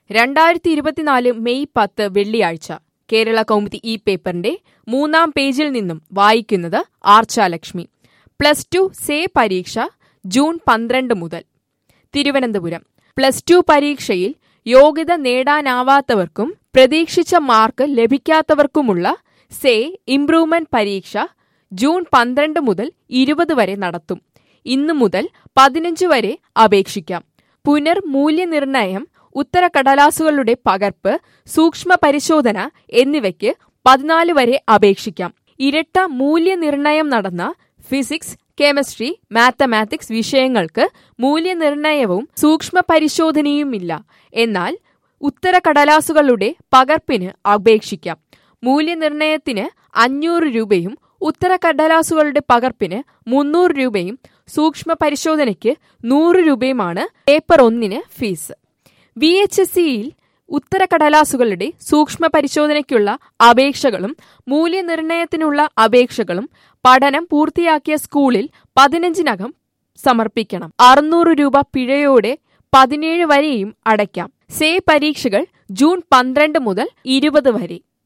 രണ്ടായിരത്തി ഇരുപത്തിനാല് മെയ് പത്ത് വെള്ളിയാഴ്ച കേരള കൗമുദി ഈ പേപ്പറിന്റെ മൂന്നാം പേജിൽ നിന്നും വായിക്കുന്നത് ആർച്ചാലക്ഷ്മി പ്ലസ് ടു സേ പരീക്ഷ ജൂൺ പന്ത്രണ്ട് മുതൽ തിരുവനന്തപുരം പ്ലസ് ടു പരീക്ഷയിൽ യോഗ്യത നേടാനാവാത്തവർക്കും പ്രതീക്ഷിച്ച മാർക്ക് ലഭിക്കാത്തവർക്കുമുള്ള സേ ഇംപ്രൂവ്മെന്റ് പരീക്ഷ ജൂൺ പന്ത്രണ്ട് മുതൽ ഇരുപത് വരെ നടത്തും ഇന്നു മുതൽ പതിനഞ്ച് വരെ അപേക്ഷിക്കാം പുനർമൂല്യനിർണയം ഉത്തരക്കടലാസുകളുടെ പകർപ്പ് സൂക്ഷ്മ പരിശോധന എന്നിവയ്ക്ക് പതിനാല് വരെ അപേക്ഷിക്കാം ഇരട്ട മൂല്യനിർണയം നടന്ന ഫിസിക്സ് കെമിസ്ട്രി മാത്തമാറ്റിക്സ് വിഷയങ്ങൾക്ക് മൂല്യനിർണയവും സൂക്ഷ്മ പരിശോധനയുമില്ല എന്നാൽ ഉത്തരക്കടലാസുകളുടെ പകർപ്പിന് അപേക്ഷിക്കാം മൂല്യനിർണയത്തിന് അഞ്ഞൂറ് രൂപയും ഉത്തരക്കടലാസുകളുടെ പകർപ്പിന് മുന്നൂറ് രൂപയും സൂക്ഷ്മ പരിശോധനയ്ക്ക് നൂറ് രൂപയുമാണ് പേപ്പർ ഒന്നിന് ഫീസ് വി എച്ച് എസ് സിയിൽ ഉത്തരക്കടലാസുകളുടെ സൂക്ഷ്മ പരിശോധനയ്ക്കുള്ള അപേക്ഷകളും മൂല്യനിർണയത്തിനുള്ള അപേക്ഷകളും പഠനം പൂർത്തിയാക്കിയ സ്കൂളിൽ പതിനഞ്ചിനകം സമർപ്പിക്കണം അറുന്നൂറ് രൂപ പിഴയോടെ പതിനേഴ് വരെയും അടയ്ക്കാം സേ പരീക്ഷകൾ ജൂൺ പന്ത്രണ്ട് മുതൽ ഇരുപത് വരെ